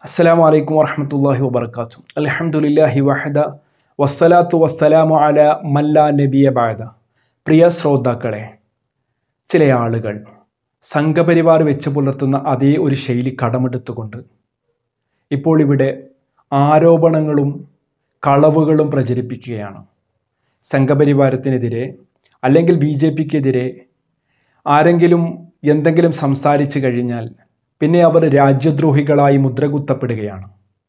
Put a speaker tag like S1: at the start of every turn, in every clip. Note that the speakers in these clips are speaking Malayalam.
S1: അസ്സലാമു അലൈക്കും വറഹമത്തല്ലാഹി വബർക്കാത്തു അൽഹംദുലില്ലാഹി വഹദ വസ്സലാത്തു വസ്സലാമു അല മല്ല നബിയ ബാദ പ്രിയ ശ്രോതാക്കളെ ചില ആളുകൾ സംഘപരിവാർ വെച്ച് പുലർത്തുന്ന അതേ ഒരു ശൈലി കടമെടുത്തുകൊണ്ട് ഇപ്പോൾ ഇവിടെ ആരോപണങ്ങളും കളവുകളും പ്രചരിപ്പിക്കുകയാണ് സംഘപരിവാരത്തിനെതിരെ അല്ലെങ്കിൽ ബി ജെ പിക്കെതിരെ ആരെങ്കിലും എന്തെങ്കിലും സംസാരിച്ചു കഴിഞ്ഞാൽ പിന്നെ അവർ രാജ്യദ്രോഹികളായി മുദ്രകുത്തപ്പെടുകയാണ്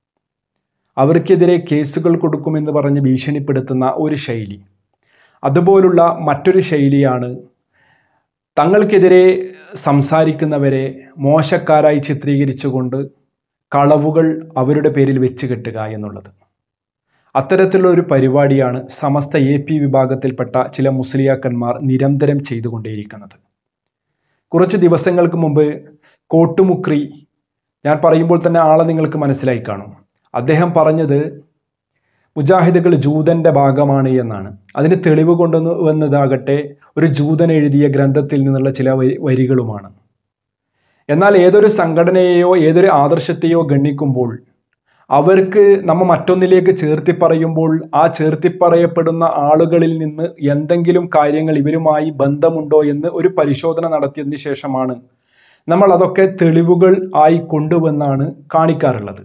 S1: അവർക്കെതിരെ കേസുകൾ കൊടുക്കുമെന്ന് പറഞ്ഞ് ഭീഷണിപ്പെടുത്തുന്ന ഒരു ശൈലി അതുപോലുള്ള മറ്റൊരു ശൈലിയാണ് തങ്ങൾക്കെതിരെ സംസാരിക്കുന്നവരെ മോശക്കാരായി ചിത്രീകരിച്ചുകൊണ്ട് കളവുകൾ അവരുടെ പേരിൽ വെച്ച് കെട്ടുക എന്നുള്ളത് അത്തരത്തിലുള്ള ഒരു പരിപാടിയാണ് സമസ്ത എ പി വിഭാഗത്തിൽപ്പെട്ട ചില മുസ്ലിയാക്കന്മാർ നിരന്തരം ചെയ്തുകൊണ്ടേയിരിക്കുന്നത് കുറച്ച് ദിവസങ്ങൾക്ക് മുമ്പ് കോട്ടുമുക്രി ഞാൻ പറയുമ്പോൾ തന്നെ ആളെ നിങ്ങൾക്ക് മനസ്സിലായി കാണും അദ്ദേഹം പറഞ്ഞത് മുജാഹിദുകൾ ജൂതന്റെ ഭാഗമാണ് എന്നാണ് അതിന് തെളിവ് കൊണ്ടുവന്ന് വന്നതാകട്ടെ ഒരു ജൂതൻ എഴുതിയ ഗ്രന്ഥത്തിൽ നിന്നുള്ള ചില വരി- വരികളുമാണ് എന്നാൽ ഏതൊരു സംഘടനയെയോ ഏതൊരു ആദർശത്തെയോ ഗണ്ണിക്കുമ്പോൾ അവർക്ക് നമ്മ മറ്റൊന്നിലേക്ക് ചേർത്തി പറയുമ്പോൾ ആ ചേർത്തി പറയപ്പെടുന്ന ആളുകളിൽ നിന്ന് എന്തെങ്കിലും കാര്യങ്ങൾ ഇവരുമായി ബന്ധമുണ്ടോ എന്ന് ഒരു പരിശോധന നടത്തിയതിന് ശേഷമാണ് നമ്മൾ അതൊക്കെ തെളിവുകൾ ആയി കൊണ്ടുവന്നാണ് കാണിക്കാറുള്ളത്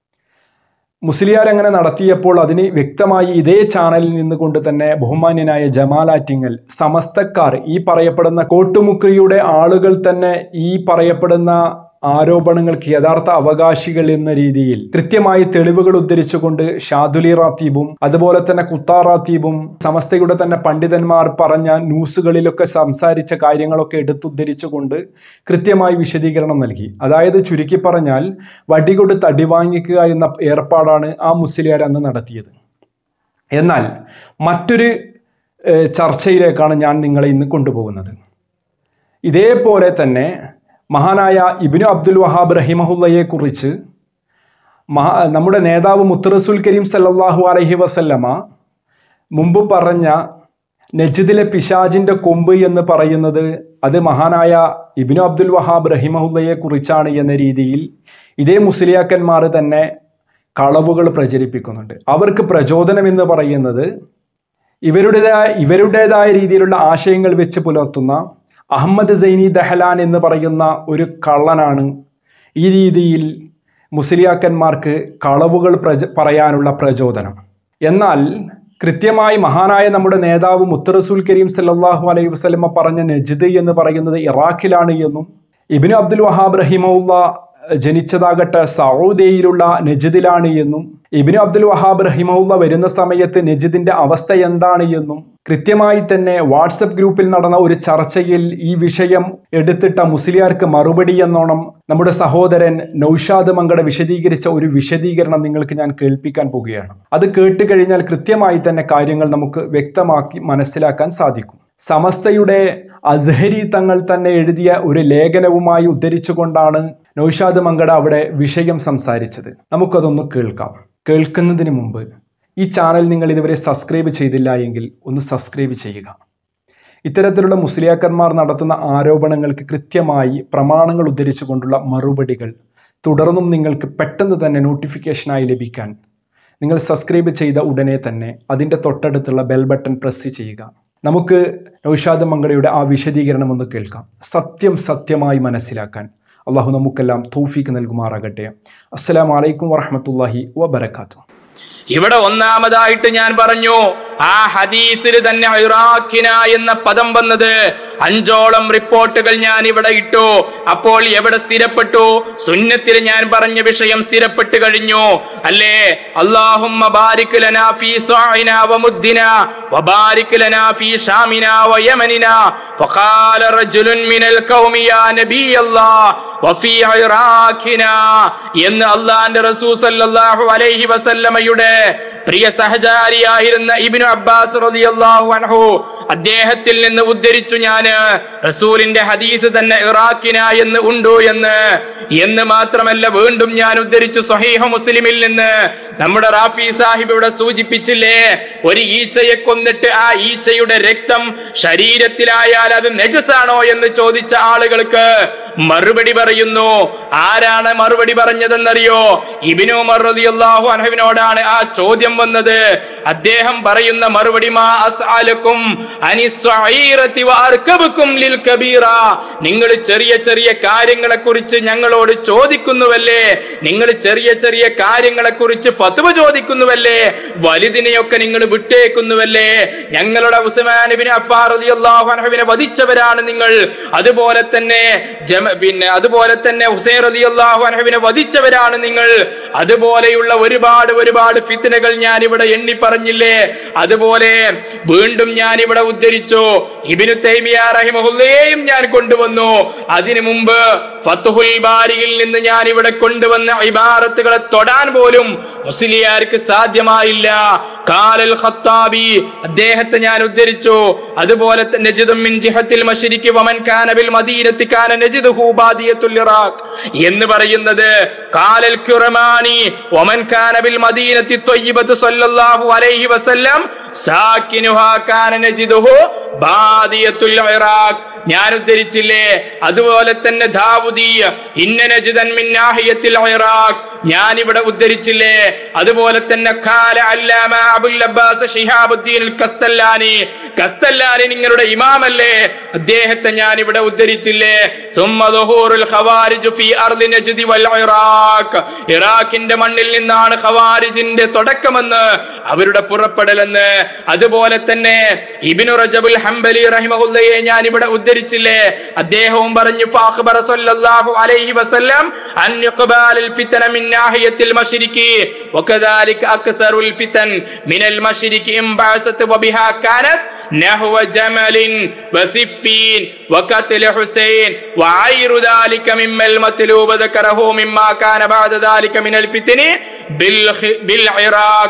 S1: മുസ്ലിയാർ അങ്ങനെ നടത്തിയപ്പോൾ അതിന് വ്യക്തമായി ഇതേ ചാനലിൽ നിന്നുകൊണ്ട് തന്നെ ബഹുമാന്യനായ ജമാലാറ്റിങ്ങൽ സമസ്തക്കാർ ഈ പറയപ്പെടുന്ന കോട്ടുമുക്രിയുടെ ആളുകൾ തന്നെ ഈ പറയപ്പെടുന്ന ആരോപണങ്ങൾക്ക് യഥാർത്ഥ അവകാശികൾ എന്ന രീതിയിൽ കൃത്യമായി തെളിവുകൾ ഉദ്ധരിച്ചുകൊണ്ട് ഷാദുലി റാത്തീബും അതുപോലെ തന്നെ കുത്താ റാത്തീബും സമസ്തയുടെ തന്നെ പണ്ഡിതന്മാർ പറഞ്ഞ ന്യൂസുകളിലൊക്കെ സംസാരിച്ച കാര്യങ്ങളൊക്കെ എടുത്തുദ്ധരിച്ചുകൊണ്ട് കൃത്യമായി വിശദീകരണം നൽകി അതായത് ചുരുക്കി പറഞ്ഞാൽ വടി കൊടുത്ത് അടി വാങ്ങിക്കുക എന്ന ഏർപ്പാടാണ് ആ മുസ്ലിയാർ അന്ന് നടത്തിയത് എന്നാൽ മറ്റൊരു ഏഹ്, ചർച്ചയിലേക്കാണ് ഞാൻ നിങ്ങളെ ഇന്ന് കൊണ്ടുപോകുന്നത് ഇതേപോലെ തന്നെ മഹാനായ ഇബിനു അബ്ദുൽ വഹാബ് റഹിമഹുല്ലയെ കുറിച്ച് മഹാ നമ്മുടെ നേതാവ് മുത്തറസുൽ കരീം സല്ലല്ലാഹു അലൈഹി വസല്ലമ മുമ്പ് പറഞ്ഞ നജിദിലെ പിശാജിന്റെ കൊമ്പ് എന്ന് പറയുന്നത് അത് മഹാനായ ഇബിനു അബ്ദുൽ വഹാബ് റഹിമഹുല്ലയെ കുറിച്ചാണ് എന്ന രീതിയിൽ ഇതേ മുസ്ലിയാക്കന്മാർ തന്നെ കളവുകൾ പ്രചരിപ്പിക്കുന്നുണ്ട് അവർക്ക് പ്രചോദനം എന്ന് പറയുന്നത് ഇവരുടേതായ ഇവരുടേതായ രീതിയിലുള്ള ആശയങ്ങൾ വെച്ച് പുലർത്തുന്ന അഹമ്മദ് സൈനി ദഹലാൻ എന്ന് പറയുന്ന ഒരു കള്ളനാണ് ഈ രീതിയിൽ മുസ്ലിയാക്കന്മാർക്ക് കളവുകൾ പ്രച പറയാനുള്ള പ്രചോദനം എന്നാൽ കൃത്യമായി മഹാനായ നമ്മുടെ നേതാവ് മുത്തറസുൽ കരീം സല്ലല്ലാഹു അലൈഹി വസല്ലമ പറഞ്ഞ നജ്ദ് എന്ന് പറയുന്നത് ഇറാഖിലാണ് എന്നും ഇബിനു അബ്ദുൽ വഹാബ് റഹിമുള്ള ജനിച്ചതാകട്ടെ സൗദിയിലുള്ള നജിദിലാണ് എന്നും ഇബിനു അബ്ദുൽ വഹാബ് റഹിമുള്ള വരുന്ന സമയത്ത് നജിദിന്റെ അവസ്ഥ എന്താണ് എന്നും കൃത്യമായി തന്നെ വാട്സപ്പ് ഗ്രൂപ്പിൽ നടന്ന ഒരു ചർച്ചയിൽ ഈ വിഷയം എടുത്തിട്ട മുസ്ലിയാർക്ക് മറുപടി എന്നോണം നമ്മുടെ സഹോദരൻ നൌഷാദ് മങ്കട വിശദീകരിച്ച ഒരു വിശദീകരണം നിങ്ങൾക്ക് ഞാൻ കേൾപ്പിക്കാൻ പോവുകയാണ് അത് കേട്ട് കഴിഞ്ഞാൽ കൃത്യമായി തന്നെ കാര്യങ്ങൾ നമുക്ക് വ്യക്തമാക്കി മനസ്സിലാക്കാൻ സാധിക്കും സമസ്തയുടെ അസ്ഹരി തങ്ങൾ തന്നെ എഴുതിയ ഒരു ലേഖനവുമായി ഉദ്ധരിച്ചുകൊണ്ടാണ് നൌഷാദ് മങ്കട അവിടെ വിഷയം സംസാരിച്ചത് നമുക്കതൊന്ന് കേൾക്കാം കേൾക്കുന്നതിന് മുമ്പ് ഈ ചാനൽ നിങ്ങൾ ഇതുവരെ സബ്സ്ക്രൈബ് ചെയ്തില്ല എങ്കിൽ ഒന്ന് സബ്സ്ക്രൈബ് ചെയ്യുക ഇത്തരത്തിലുള്ള മുസ്ലിയാക്കന്മാർ നടത്തുന്ന ആരോപണങ്ങൾക്ക് കൃത്യമായി പ്രമാണങ്ങൾ ഉദ്ധരിച്ചുകൊണ്ടുള്ള മറുപടികൾ തുടർന്നും നിങ്ങൾക്ക് പെട്ടെന്ന് തന്നെ നോട്ടിഫിക്കേഷനായി ലഭിക്കാൻ നിങ്ങൾ സബ്സ്ക്രൈബ് ചെയ്ത ഉടനെ തന്നെ അതിൻ്റെ തൊട്ടടുത്തുള്ള ബെൽ ബട്ടൺ പ്രസ് ചെയ്യുക നമുക്ക് നൌഷാദ് മംഗളയുടെ ആ വിശദീകരണം ഒന്ന് കേൾക്കാം സത്യം സത്യമായി മനസ്സിലാക്കാൻ അള്ളാഹു നമുക്കെല്ലാം തൗഫീക്ക് നൽകുമാറാകട്ടെ അസ്സലാമു അലൈക്കും വറഹമത്തല്ലാഹി വബർക്കാത്തു
S2: ഇവിടെ ഒന്നാമതായിട്ട് ഞാൻ പറഞ്ഞു ആ ഹദീസിൽ തന്നെ ഇറാഖിന എന്ന പദം വന്നത് അഞ്ചോളം റിപ്പോർട്ടുകൾ ഞാൻ ഇവിടെ ഇട്ടു അപ്പോൾ എവിടെ സ്ഥിരപ്പെട്ടു സുന്നത്തിൽ ഞാൻ പറഞ്ഞ വിഷയം സ്ഥിരപ്പെട്ടു കഴിഞ്ഞു അല്ലേ അല്ലാഹുമ്മ ബാരിക് ലനാ ഫീ സഅഇന വമുദ്ദിന വബാരിക് ലനാ ഫീ ഷാമിന വയമനിന ഫഖാല റജുലുൻ മിനൽ ഖൗമി യാ നബിയല്ലാഹ് വഫീ ഇറാഖിന എന്ന് അല്ലാഹുവിന്റെ റസൂൽ സല്ലല്ലാഹു അലൈഹി വസല്ലമയുടെ പ്രിയ സഹചാരിയായിരുന്ന ഇബ്നു ഇബ്നു അബ്ബാസ് റളിയല്ലാഹു അൻഹു അദ്ദേഹത്തിൽ നിന്ന് ഉദ്ധരിച്ചു ഞാന് റസൂലിന്റെ ഹദീസ് തന്നെ ഇറാഖിന എന്ന് ഉണ്ടോ എന്ന് എന്ന് മാത്രമല്ല വീണ്ടും ഞാൻ ഉദ്ധരിച്ചു സ്വഹീഹ മുസ്ലിമിൽ നിന്ന് നമ്മുടെ റാഫി സാഹിബ് ഇവിടെ സൂചിപ്പിച്ചില്ലേ ഒരു ഈച്ചയെ കൊന്നിട്ട് ആ ഈച്ചയുടെ രക്തം ശരീരത്തിലായാൽ അത് നെജസാണോ എന്ന് ചോദിച്ച ആളുകൾക്ക് മറുപടി പറയുന്നു ആരാണ് മറുപടി പറഞ്ഞതെന്നറിയോ ഇബിനു മറുദിയല്ലാഹു അനഹുവിനോടാണ് ആ ചോദ്യം വന്നത് അദ്ദേഹം പറയുന്ന മറുപടി മാ അസ്അലുക്കും അനിസ്വഈറതി വഅർകബുക്കും ലിൽ കബീറ നിങ്ങൾ ചെറിയ ചെറിയ കാര്യങ്ങളെ കുറിച്ച് ഞങ്ങളോട് ചോദിക്കുന്നുവല്ലേ നിങ്ങൾ ചെറിയ ചെറിയ കാര്യങ്ങളെ കുറിച്ച് ഫത്വ ചോദിക്കുന്നുവല്ലേ വലുതിനെയൊക്കെ നിങ്ങൾ വിട്ടേക്കുന്നുവല്ലേ ഞങ്ങളുടെ ഉസ്മാൻ ബിൻ അഫ്ഫാർ റളിയല്ലാഹു അൻഹുവിനെ വധിച്ചവരാണ് നിങ്ങൾ അതുപോലെ തന്നെ ജമ പിന്നെ അതുപോലെ തന്നെ ഹുസൈൻ റളിയല്ലാഹു അൻഹുവിനെ വധിച്ചവരാണ് നിങ്ങൾ അതുപോലെയുള്ള ഒരുപാട് ഒരുപാട് ഫിത്നകൾ ഞാൻ ഇവിടെ എണ്ണി പറഞ്ഞില്ലേ അതുപോലെ വീണ്ടും ഞാൻ ഇവിടെ ഉദ്ധരിച്ചു ഇബിനു തൈമിയ റഹിമഹുല്ലയെയും ഞാൻ കൊണ്ടുവന്നു അതിനു മുമ്പ് ഫത്തുഹുൽ ബാരിയിൽ നിന്ന് ഞാൻ ഇവിടെ കൊണ്ടുവന്ന ഇബാറത്തുകളെ തൊടാൻ പോലും മുസ്ലിയാർക്ക് സാധ്യമായില്ല കാലൽ ഖത്താബി അദ്ദേഹത്തെ ഞാൻ ഉദ്ധരിച്ചു അതുപോലെ തന്നെ നജിദും മിൻ ജിഹത്തിൽ മശ്രിഖി വമൻ കാന ബിൽ മദീനത്തി കാന നജിദുഹു ബാദിയത്തുൽ ഇറാഖ് എന്ന് പറയുന്നത് കാലൽ ഖുറമാനി വമൻ കാന ബിൽ മദീനത്തി ത്വയ്യിബത്ത് സല്ലല്ലാഹു അലൈഹി വസല്ലം സാക്കിനുഹാ കാന നജിദുഹു ബാദിയത്തുൽ ഇറാഖ് ഞാൻ ഉദ്ധരിച്ചില്ലേ അതുപോലെ തന്നെ ദാവുദീയ ഇന്ന നജിദൻ മിൻ നാഹിയത്തിൽ ഇറാഖ് ഞാൻ ഇവിടെ ഉദ്ധരിച്ചില്ലേ അതുപോലെ തന്നെ ഖാല അല്ലാമ Abul Abbas Shihabuddin al Qastallani Qastallani നിങ്ങളുടെ ഇമാമല്ലേ അദ്ദേഹത്തെ ഞാൻ ഇവിടെ ഉദ്ധരിച്ചില്ലേ സുമ്മ ദുഹൂറുൽ ഖവാരിജ് ഫീ അർളി നജ്ദി വൽ ഇറാഖ് ഇറാഖിന്റെ മണ്ണിൽ നിന്നാണ് ഖവാരിജിന്റെ തുടക്കമെന്ന് അവരുടെ പുറപ്പെടലെന്ന് അതുപോലെ തന്നെ ഇബ്നു റജബുൽ ഹംബലി റഹിമഹുല്ലയെ ഞാൻ ഇവിടെ ഉദ്ധരിച്ചില്ലേ അദ്ദേഹവും പറഞ്ഞു ഫാഖ്ബറ സല്ലല്ലാഹു അലൈഹി വസല്ലം അൻ ഇഖ്ബാലുൽ ഫിതന മിൻ നാഹിയത്തിൽ മശ്രിഖി وكذلك أكثر الفتن من المشرق انبعثت وبها كانت نحو جمل وسفين وقتل حسين وعير ذلك مما المطلوب ذكره مما كان بعد ذلك من الفتن بالخ- بالعراق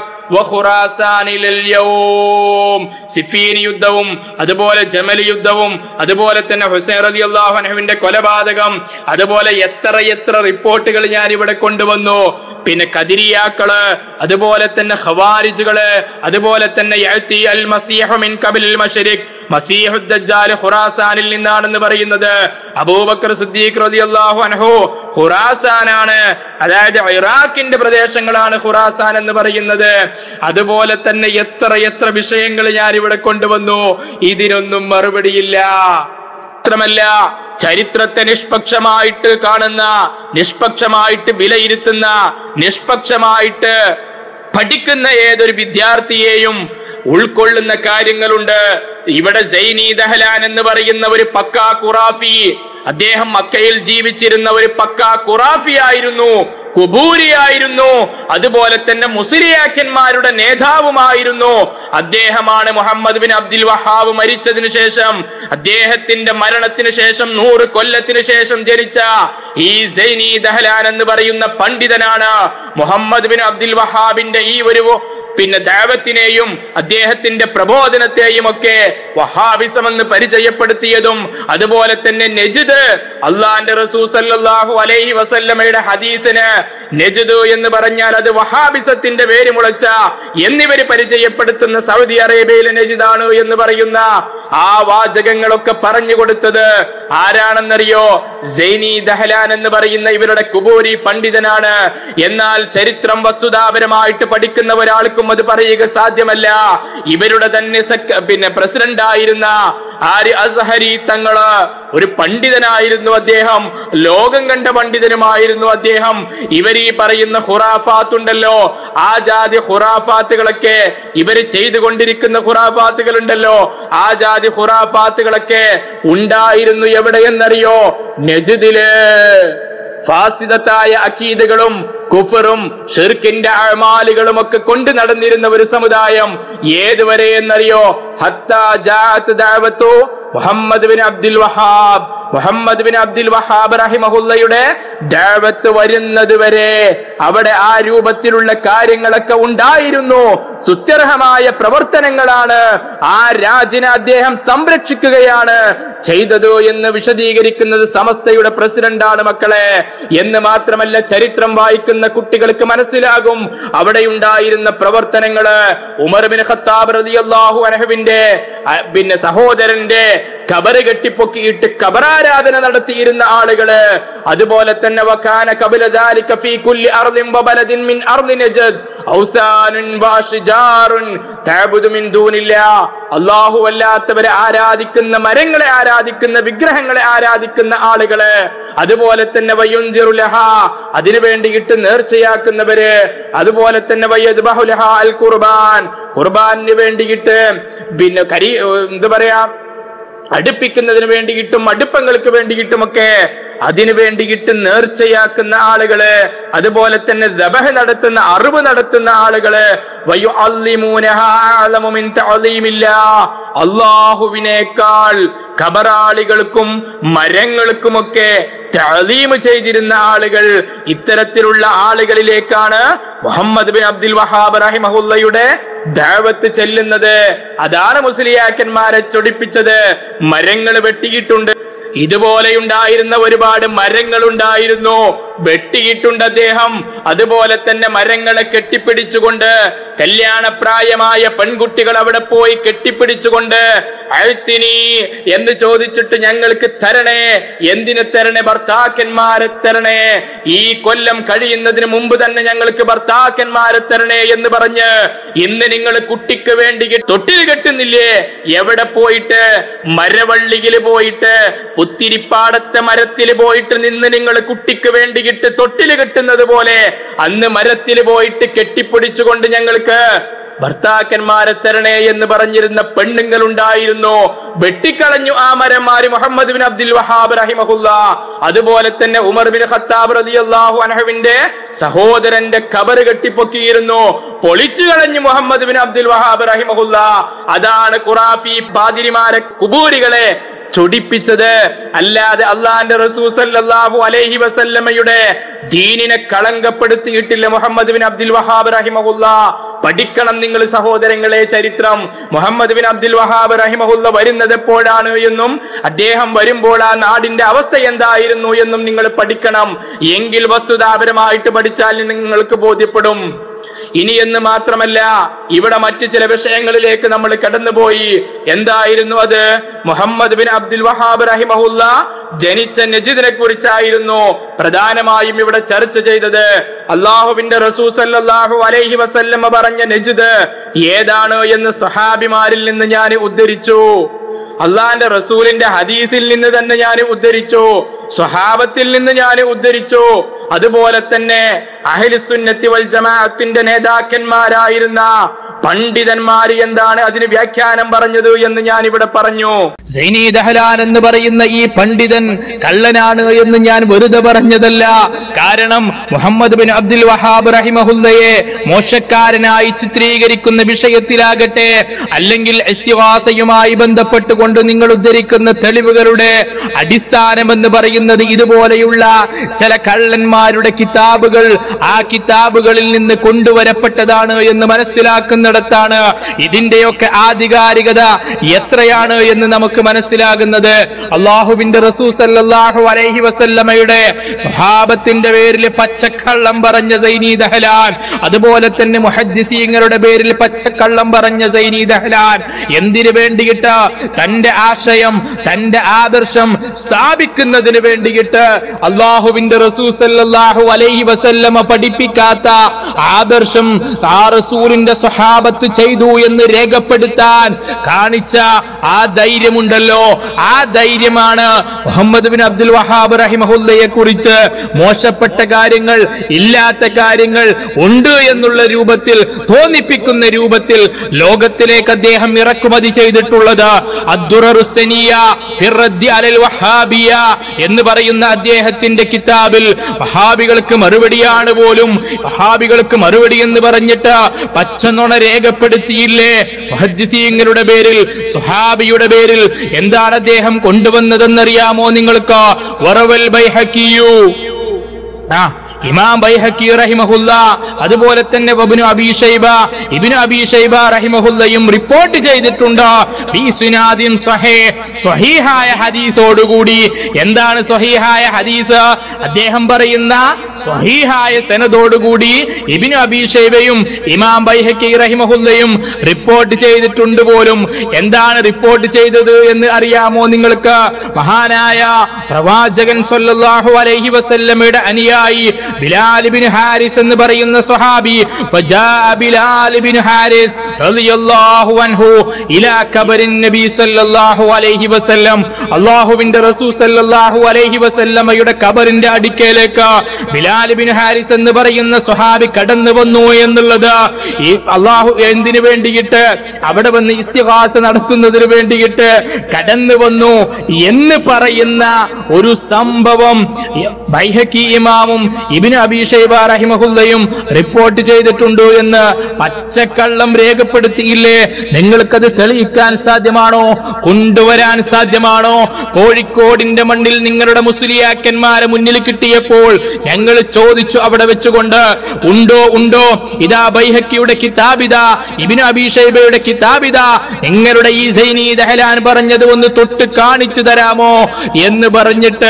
S2: വഖുറാസാനിലൽയൗം. സിഫീൻ യുദ്ധവും അതുപോലെ ജമൽ യുദ്ധവും അതുപോലെ തന്നെ ഹുസൈൻ റലി അള്ളാഹുനഹുവിന്റെ കൊലപാതകം അതുപോലെ എത്ര എത്ര റിപ്പോർട്ടുകൾ ഞാൻ ഇവിടെ കൊണ്ടുവന്നു പിന്നെ കദിരിയാക്കള് അതുപോലെ തന്നെ ഖവാരിജുകള് അതുപോലെ തന്നെ യഅ്തി അൽ മസീഹു മിൻ ഖബലിൽ മശ്രിഖ് മസീഹു ദജ്ജാൽ ഖുറാസാനിൽ നിന്നാണെന്ന് പറയുന്നത് അബൂബക്കർ സിദ്ദീഖ് റളിയല്ലാഹു അൻഹു ഖുറാസാനാണ് അതായത് ഇറാഖിന്റെ പ്രദേശങ്ങളാണ് ഖുറാസാൻ എന്ന് പറയുന്നത് അതുപോലെ തന്നെ എത്ര എത്ര വിഷയങ്ങൾ ഞാൻ ഇവിടെ കൊണ്ടുവന്നു ഇതിനൊന്നും മറുപടിയില്ല മാത്രമല്ല ചരിത്രത്തെ നിഷ്പക്ഷമായിട്ട് കാണുന്ന നിഷ്പക്ഷമായിട്ട് വിലയിരുത്തുന്ന നിഷ്പക്ഷമായിട്ട് പഠിക്കുന്ന ഏതൊരു വിദ്യാർത്ഥിയെയും ഉൾക്കൊള്ളുന്ന കാര്യങ്ങളുണ്ട് ഇവിടെ സൈനി ദഹലാൻ എന്ന് പറയുന്ന ഒരു പക്കാ ഖുറാഫി അദ്ദേഹം മക്കയിൽ ജീവിച്ചിരുന്ന ഒരു പക്കാ ഖുറാഫിയായിരുന്നു കുബൂരിയായിരുന്നു അതുപോലെ തന്നെ മുസ്ലിയാക്കന്മാരുടെ നേതാവുമായിരുന്നു അദ്ദേഹമാണ് മുഹമ്മദ് ബിൻ അബ്ദുൽ വഹാബ് മരിച്ചതിനു ശേഷം അദ്ദേഹത്തിന്റെ മരണത്തിന് ശേഷം നൂറ് കൊല്ലത്തിന് ശേഷം ജനിച്ച ഈ സൈനി ദഹലാൻ എന്ന് പറയുന്ന പണ്ഡിതനാണ് മുഹമ്മദ് ബിൻ അബ്ദുൽ വഹാബിന്റെ ഈ ഒരു പിന്നെ ദാവത്തിനെയും അദ്ദേഹത്തിന്റെ പ്രബോധനത്തെയും ഒക്കെ വഹാബിസം എന്ന് പരിചയപ്പെടുത്തിയതും അതുപോലെ തന്നെ നെജിദ് അള്ളാന്റെ റസൂ സല്ലല്ലാഹു അലൈഹി വസല്ലമയുടെ ഹദീസിന് നെജിദ് എന്ന് പറഞ്ഞാൽ അത് വഹാബിസത്തിന്റെ പേര് മുളച്ച എന്നിവര് പരിചയപ്പെടുത്തുന്ന സൗദി അറേബ്യയിലെ നെജിദാണ് എന്ന് പറയുന്ന ആ വാചകങ്ങളൊക്കെ പറഞ്ഞു കൊടുത്തത് ആരാണെന്നറിയോ സൈനി ദഹലാൻ എന്ന് പറയുന്ന ഇവരുടെ കുബൂരി പണ്ഡിതനാണ് എന്നാൽ ചരിത്രം വസ്തുതാപരമായിട്ട് പഠിക്കുന്ന ഒരാൾക്കും അത് പറയുക സാധ്യമല്ല ഇവരുടെ തന്നെ സെക്ര- പിന്നെ പ്രസിഡന്റ് ആയിരുന്ന ആര് അസഹരി തങ്ങള് ഒരു പണ്ഡിതനായിരുന്നു അദ്ദേഹം ലോകം കണ്ട പണ്ഡിതനുമായിരുന്നു അദ്ദേഹം ഇവർ ഈ പറയുന്ന ഖുറാഫാത്ത് ഉണ്ടല്ലോ ആ ജാതി ഖുറാഫാത്തുകളൊക്കെ ഇവര് ചെയ്തുകൊണ്ടിരിക്കുന്ന ഖുറാഫാത്തുകൾ ഉണ്ടല്ലോ ആ ജാതി ഖുറാഫാത്തുകളൊക്കെ ഉണ്ടായിരുന്നു എവിടെയെന്നറിയോ നജുദില് ഫാസിദത്തായ അക്കീദുകളും കുഫറും ഷിർക്കിന്റെ അഴമാലുകളും ഒക്കെ കൊണ്ട് നടന്നിരുന്ന ഒരു സമുദായം ഏതുവരെ എന്നറിയോ ഹത്താ ജാഅത്ത് ദഅവത്തു Muhammad bin Abdul Wahhab Muhammad bin Abdul Wahhab റഹിമഹുല്ലയുടെ ദഅവത്ത് വരുന്നത് വരെ അവിടെ ആ രൂപത്തിലുള്ള കാര്യങ്ങളൊക്കെ ഉണ്ടായിരുന്നു സുത്യർഹമായ പ്രവർത്തനങ്ങളാണ് ആ രാജിനെ അദ്ദേഹം സംരക്ഷിക്കുകയാണ് ചെയ്തത് എന്ന് വിശദീകരിക്കുന്നത് സമസ്തയുടെ പ്രസിഡന്റാണ് മക്കളെ എന്ന് മാത്രമല്ല ചരിത്രം വായിക്കുന്ന കുട്ടികൾക്ക് മനസ്സിലാകും അവിടെ ഉണ്ടായിരുന്ന പ്രവർത്തനങ്ങള് ഉമർ ബിൻ ഖത്താബ് റളിയല്ലാഹു അൻഹുവിന്റെ അഹ്, പിന്നെ സഹോദരന്റെ കബറ് കെട്ടിപ്പൊക്കിയിട്ട് കബറാരാധന നടത്തിയിരുന്ന ആളുകള് അതുപോലെ തന്നെ വകാന ഖബല ദാലിക ഫീ കുല്ലി അർദിൻ വബലദിൻ മിൻ അർദി നജദ് ഔസാനുൻ വഅഷ്ജാറുൻ തഅബുദു മിൻ ദൂനില്ലാ അല്ലാഹു അല്ലാത്തവരെ ആരാധിക്കുന്ന മരങ്ങളെ ആരാധിക്കുന്ന വിഗ്രഹങ്ങളെ ആരാധിക്കുന്ന ആളുകള് അതുപോലെ തന്നെ വയുൻദിറു ലഹാ അതിനു വേണ്ടിയിട്ട് നേർച്ചയാക്കുന്നവര് അതുപോലെ തന്നെ വയ്യദ്ബഹു ലഹാ അൽ ഖുർബാൻ ഖുർബാനിന് വേണ്ടിയിട്ട് പിന്നെ കരി എന്താ പറയാ അടുപ്പിക്കുന്നതിന് വേണ്ടിയിട്ടും അടുപ്പങ്ങൾക്ക് വേണ്ടിയിട്ടുമൊക്കെ അതിനു വേണ്ടിയിട്ട് നേർച്ചയാക്കുന്ന ആളുകള് അതുപോലെ തന്നെ ദബഹ നടത്തുന്ന അറിവ് നടത്തുന്ന ആളുകള് വയുഅല്ലിമൂനഹാ അഅലമു മിൻ തഅലീമില്ലാ. അള്ളാഹുവിനേക്കാൾ ഖബറാളികൾക്കും മരങ്ങൾക്കുമൊക്കെ തഅലീം ചെയ്തിരുന്ന ആളുകൾ ഇത്തരത്തിലുള്ള ആളുകളിലേക്കാണ് മുഹമ്മദ് ബിൻ അബ്ദുൽ വഹാബ് റഹിമഹുല്ലയുടെ ദഅവത്ത് ചെല്ലുന്നത് അതാണ് മുസ്ലിയാക്കന്മാരെ ചൊടിപ്പിച്ചത് മരങ്ങൾ വെട്ടിയിട്ടുണ്ട് ഇതുപോലെയുണ്ടായിരുന്ന ഒരുപാട് മരങ്ങൾ ഉണ്ടായിരുന്നു വെട്ടിയിട്ടുണ്ട് അദ്ദേഹം അതുപോലെ തന്നെ മരങ്ങളെ കെട്ടിപ്പിടിച്ചുകൊണ്ട് കല്യാണപ്രായമായ പെൺകുട്ടികൾ അവിടെ പോയി കെട്ടിപ്പിടിച്ചുകൊണ്ട് അഴുത്തിനി എന്ന് ചോദിച്ചിട്ട് ഞങ്ങൾക്ക് തരണേ എന്തിന് തരണേ ഭർത്താക്കന്മാരെ തരണേ ഈ കൊല്ലം കഴിയുന്നതിന് മുമ്പ് തന്നെ ഞങ്ങൾക്ക് ഭർത്താക്കന്മാരെ തരണേ എന്ന് പറഞ്ഞ് ഇന്ന് നിങ്ങൾ കുട്ടിക്ക് വേണ്ടി തൊട്ടിൽ കെട്ടുന്നില്ലേ എവിടെ പോയിട്ട് മരവള്ളിയിൽ പോയിട്ട് പുത്തിരിപ്പാടത്തെ മരത്തിൽ പോയിട്ട് നിന്ന് നിങ്ങൾ കുട്ടിക്ക് വേണ്ടിയിട്ട് തൊട്ടിൽ കെട്ടുന്നത് പോലെ അന്ന് മരത്തിൽ പോയിട്ട് കെട്ടിപ്പിടിച്ചുകൊണ്ട് ഞങ്ങൾക്ക് ഭർത്താക്കന്മാരെ തരണേ എന്ന് പറഞ്ഞിരുന്ന പെണ്ണുങ്ങൾ ഉണ്ടായിരുന്നു വെട്ടിക്കളഞ്ഞു ആ മരന്മാര് മുഹമ്മദ് ബിൻ അബ്ദുൽ വഹാബ് റഹിമഹുല്ല അതുപോലെ തന്നെ ഉമർ ബിൻ ഖത്താബ് റളിയല്ലാഹു അൻഹുവിന്റെ സഹോദരന്റെ കബറ് കെട്ടിപ്പൊക്കിയിരുന്നു പൊളിച്ചു കളഞ്ഞു മുഹമ്മദ് ബിൻ അബ്ദുൽ വഹാബ് റഹിമഹുല്ല അതാണ് ഖുറാഫി പാതിരിമാരെ കുബൂരികളെ ചൊടിപ്പിച്ചത് അല്ലാതെ അള്ളാന്റെ റസൂ സല്ലല്ലാഹു അലൈഹി വസല്ലമയുടെ ദീനിനെ കളങ്കപ്പെടുത്തിയിട്ടില്ല മുഹമ്മദ് ബിൻ അബ്ദുൽ വഹാബ് റഹിമഹുല്ല പഠിക്കണം നിങ്ങൾ സഹോദരങ്ങളെ ചരിത്രം മുഹമ്മദ് ബിൻ അബ്ദുൽ വഹാബ് റഹിമഹുല്ല വരുന്നത് എപ്പോഴാണ് എന്നും അദ്ദേഹം വരുമ്പോൾ ആ നാടിന്റെ അവസ്ഥ എന്തായിരുന്നു എന്നും നിങ്ങൾ പഠിക്കണം എങ്കിൽ വസ്തുതാപരമായിട്ട് പഠിച്ചാൽ നിങ്ങൾക്ക് ബോധ്യപ്പെടും ഇനി എന്ന് മാത്രമല്ല ഇവിടെ മറ്റു ചില വിഷയങ്ങളിലേക്ക് നമ്മൾ കടന്നുപോയി എന്തായിരുന്നു അത് മുഹമ്മദ് ബിൻ അബ്ദുൽ വഹാബ് റഹിമഹുല്ല ജനിച്ച നജിദിനെ കുറിച്ചായിരുന്നു പ്രധാനമായും ഇവിടെ ചർച്ച ചെയ്തത് അള്ളാഹുവിന്റെ റസൂ സല്ലല്ലാഹു അലൈഹി വസല്ലമ പറഞ്ഞ നജിദ് ഏതാണ് എന്ന് സഹാബിമാരിൽ നിന്ന് ഞാൻ ഉദ്ധരിച്ചു അള്ളാന്റെ റസൂലിന്റെ ഹദീസിൽ നിന്ന് തന്നെ ഞാൻ ഉദ്ധരിച്ചു സ്വഹാബത്തിൽ നിന്ന് ഞാൻ ഉദ്ധരിച്ചു അതുപോലെ തന്നെ അഹ്ലുസുന്നത്തി വൽ ജമാഅത്തിന്റെ നേതാക്കന്മാരായിരുന്ന പണ്ഡിതന്മാർ എന്താണ് അതിന് വ്യാഖ്യാനം പറഞ്ഞത് എന്ന് ഞാൻ ഇവിടെ പറഞ്ഞു
S3: സൈനി ദഹലാൻ എന്ന് പറയുന്ന ഈ പണ്ഡിതൻ കള്ളനാണ് എന്ന് ഞാൻ വെറുതെ പറഞ്ഞതല്ല കാരണം മുഹമ്മദ് ബിൻ അബ്ദുൽ വഹാബ് റഹിമഹുല്ലയെ മോശക്കാരനായി ചിത്രീകരിക്കുന്ന വിഷയത്തിലാകട്ടെ അല്ലെങ്കിൽ ഇസ്തിവാസയുമായി ബന്ധപ്പെട്ടുകൊണ്ട് നിങ്ങൾ ഉദ്ധരിക്കുന്ന തെളിവുകളുടെ അടിസ്ഥാനം എന്ന് പറയുന്നത് ഇതുപോലെയുള്ള ചില കള്ളന്മാരുടെ കിതാബുകൾ ആ കിതാബുകളിൽ നിന്ന് കൊണ്ടുവരപ്പെട്ടതാണ് എന്ന് മനസ്സിലാക്കുന്നിടത്താണ് ഇതിന്റെയൊക്കെ ആധികാരികത എത്രയാണ് എന്ന് നമുക്ക് മനസ്സിലാകുന്നത് അള്ളാഹുവിന്റെ റസൂ സല്ലല്ലാഹു അലൈഹി വസല്ലമയുടെ സ്വഹാബത്തിന്റെ പേരിൽ പച്ചക്കള്ളം പറഞ്ഞ സൈനി ദഹലാൻ അതുപോലെ തന്നെ മുഹദ്ദിസീങ്ങളുടെ പേരിൽ പച്ചക്കള്ളം പറഞ്ഞ സൈനി ദഹലാൻ എന്തിനു വേണ്ടിയിട്ട് തന്റെ ആശയം തന്റെ ആദർശം സ്ഥാപിക്കുന്നതിന് വേണ്ടിയിട്ട് അള്ളാഹുവിന്റെ റസൂ സല്ലല്ലാഹു അലൈഹി വസല്ലമ പഠിപ്പിക്കാത്ത ആദർശം ആ റസൂലിന്റെ സ്വഹാബത്ത് ചെയ്തു എന്ന് രേഖപ്പെടുത്താൻ കാണിച്ച ആ ധൈര്യമുണ്ടല്ലോ ആ ധൈര്യമാണ് മുഹമ്മദ് ബിൻ അബ്ദുൽ വഹാബ് റഹിമഹുല്ലയെ കുറിച്ച് മോശപ്പെട്ട കാര്യങ്ങൾ ഇല്ലാത്ത കാര്യങ്ങൾ ഉണ്ട് എന്നുള്ള രൂപത്തിൽ തോന്നിപ്പിക്കുന്ന രൂപത്തിൽ ലോകത്തിലേക്ക് അദ്ദേഹം ഇറക്കുമതി ചെയ്തിട്ടുള്ളത് അദ്ദുററുസ്സനിയ ഫിർറദ്ദി അലൽ വഹാബിയ എന്ന് പറയുന്ന അദ്ദേഹത്തിന്റെ കിതാബിൽ വഹാബികൾക്ക് മറുപടിയാണ് പോലും വഹാബികൾക്ക് മറുപടി എന്ന് പറഞ്ഞിട്ട് പച്ചനുണ രേഖപ്പെടുത്തിയില്ലേ മുഹദ്ദിസീങ്ങളുടെ പേരിൽ സുഹാബിയുടെ പേരിൽ എന്താണ് അദ്ദേഹം കൊണ്ടുവന്നതെന്നറിയാമോ നിങ്ങൾക്ക് വറവൽ ബൈഹക്കിയു ആ ഇമാം ബൈഹക്കി റഹിമഹുല്ല അതുപോലെ തന്നെ വബ്നു അബീ ഷൈബ ഇബ്നു അബീ ഷൈബ റഹിമഹുല്ലയും റിപ്പോർട്ട് ചെയ്തിട്ടുണ്ട് ബി സുനാദിൻ സ്വഹീഹ് സ്വഹീഹായ ഹദീസോടുകൂടി എന്താണ് സ്വഹീഹായ ഹദീസ് അദ്ദേഹം പറയുന്ന സ്വഹീഹായ സനദോടുകൂടി ഇബ്നു അബീ ഷൈബയും ഇമാം ബൈഹക്കി റഹിമഹുല്ലയും റിപ്പോർട്ട് ചെയ്തിട്ടുണ്ട് പോലും എന്താണ് റിപ്പോർട്ട് ചെയ്തത് എന്ന് അറിയാമോ നിങ്ങൾക്ക് മഹാനായ പ്രവാചകൻ സല്ലല്ലാഹു അലൈഹി വസല്ലമയുടെ അനുയായി ബിലാൽ ബിൻ ഹാരിസ് എന്ന് പറയുന്ന സ്വഹാബി ഫജാഅ ബിലാൽ ബിൻ ഹാരിസ് റളിയല്ലാഹു അൻഹു ഇലാ ഖബറിൻ നബി സല്ലല്ലാഹു അലൈഹി വസല്ലം അല്ലാഹുവിന്റെ റസൂൽ സല്ലല്ലാഹു അലൈഹി വസല്ലമയുടെ ഖബറിന്റെ അടുക്കലേക്ക് ബിലാൽ ബിൻ ഹാരിസ് എന്ന് പറയുന്ന സ്വഹാബി കടന്നു വന്നു എന്നുള്ളത് ഈ അള്ളാഹു എന്തിനു വേണ്ടിയിട്ട് അവിടെ വന്ന് ഇസ്തിഹാസ നടത്തുന്നതിന് വേണ്ടിയിട്ട് കടന്നു വന്നു എന്ന് പറയുന്ന ഒരു സംഭവം ബൈഹക്കി ഇമാമും ഇബിന് അബീഷൈബ റഹിമഹുല്ലയും റിപ്പോർട്ട് ചെയ്തിട്ടുണ്ട് എന്ന് പച്ചക്കള്ളം രേഖപ്പെടുത്തിയില്ലേ നിങ്ങൾക്കത് തെളിയിക്കാൻ സാധ്യമാണോ കൊണ്ടുവരാൻ സാധ്യമാണോ കോഴിക്കോടിന്റെ മണ്ണിൽ നിങ്ങളുടെ മുസ്ലിയാക്കന്മാരെ മുന്നിൽ കിട്ടിയപ്പോൾ ഞങ്ങൾ ചോദിച്ചു അവിടെ വെച്ചുകൊണ്ട് ഉണ്ടോ ഉണ്ടോ ഇതാ ബൈഹക്കിയുടെ കിതാബിത ഇബിന് അബീഷൈബയുടെ കിതാബിത നിങ്ങളുടെ ഈ സൈനി ദഹലാൻ പറഞ്ഞത് ഒന്ന് തൊട്ട് കാണിച്ചു തരാമോ എന്ന് പറഞ്ഞിട്ട്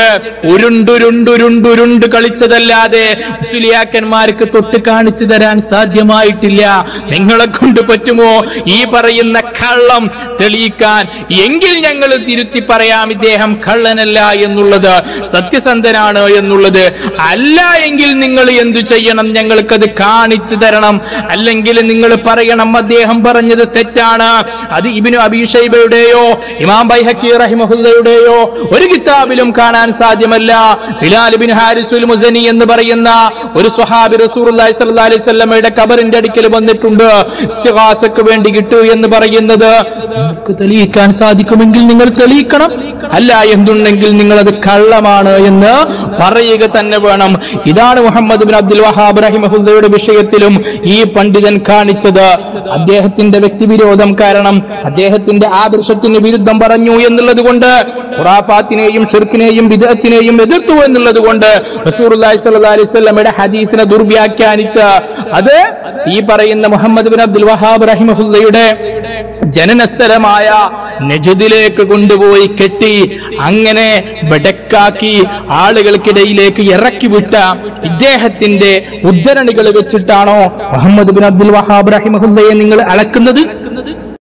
S3: ഉരുണ്ടുരുണ്ടുരുണ്ടുരുണ്ട് കളിച്ചതല്ലാതെ മുസ്ലിയാക്കന്മാർക്ക് തൊട്ട് കാണിച്ചു തരാൻ സാധ്യമായിട്ടില്ല നിങ്ങളെ കൊണ്ട് പറ്റുമോ ഈ പറയുന്ന കള്ളം തെളിയിക്കാൻ എങ്കിൽ ഞങ്ങൾ തിരുത്തി പറയാം ഇദ്ദേഹം കള്ളനല്ല എന്നുള്ളത് സത്യസന്ധനാണ് എന്നുള്ളത് അല്ല എങ്കിൽ നിങ്ങൾ എന്തു ചെയ്യണം ഞങ്ങൾക്കത് കാണിച്ചു തരണം അല്ലെങ്കിൽ നിങ്ങൾ പറയണം അദ്ദേഹം പറഞ്ഞത് തെറ്റാണ് അത് ഇബിനു അബീഷൈബയുടെയോ ഇമാം ബൈഹക്കി റഹിമഹുല്ലയുടെയോ ഒരു കിതാബിലും കാണാൻ സാധ്യമല്ല ബിലാൽ ബിൻ ഹാരിസുൽ മുസനി എന്ന് പറയുന്ന ഒരു സ്വഹാബി റസൂലുള്ളാഹി സ്വല്ലല്ലാഹി അലൈഹി വസല്ലമയുടെ കബറിന്റെ അടുക്കൽ വന്നിട്ടുണ്ട് ഇസ്തിഗാസക്ക് വേണ്ടി കിട്ടു എന്ന് പറയുന്നത് നിങ്ങൾക്ക് തെളിയിക്കാൻ സാധിക്കുമെങ്കിൽ നിങ്ങൾ തെളിയിക്കണം അല്ല എന്തുണ്ടെങ്കിൽ നിങ്ങൾ അത് കള്ളമാണ് എന്ന് പറയുക തന്നെ വേണം ഇതാണ് മുഹമ്മദ് ബിൻ അബ്ദുൽ വഹാബ് റഹിമഹുല്ലയുടെ വിഷയത്തിലും ഈ പണ്ഡിതൻ കാണിച്ചത് അദ്ദേഹത്തിന്റെ വ്യക്തിവിരോധം കാരണം അദ്ദേഹത്തിന്റെ ആദർശത്തിന് വിരുദ്ധം പറഞ്ഞു എന്നുള്ളത് കൊണ്ട് ഖുറാഫാത്തിനെയും ഷിർക്കിനെയും വിദഗ്ധത്തിനെയും എതിർത്തു എന്നുള്ളത് കൊണ്ട് റസൂലുള്ളാഹി സ്വല്ലല്ലാഹി അലൈഹി വസല്ലമയുടെ ഹദീസിനെ ദുർവ്യാഖ്യാനിച്ച് അത് ഈ പറയുന്ന മുഹമ്മദ് ബിൻ അബ്ദുൽ വഹാബ് റഹിമഹുല്ലയുടെ ജനനസ്ഥലമായ നജദിലേക്ക് കൊണ്ടുപോയി കെട്ടി അങ്ങനെ ബെടക്കാക്കി ആളുകൾക്കിടയിലേക്ക് ഇറക്കി വിട്ട ഇദ്ദേഹത്തിന്റെ ഉദ്ധരണികൾ വെച്ചിട്ടാണോ മുഹമ്മദ് ബിൻ അബ്ദുൽ വഹാബ് റഹിമഹുല്ലയെ നിങ്ങൾ അളക്കുന്നത്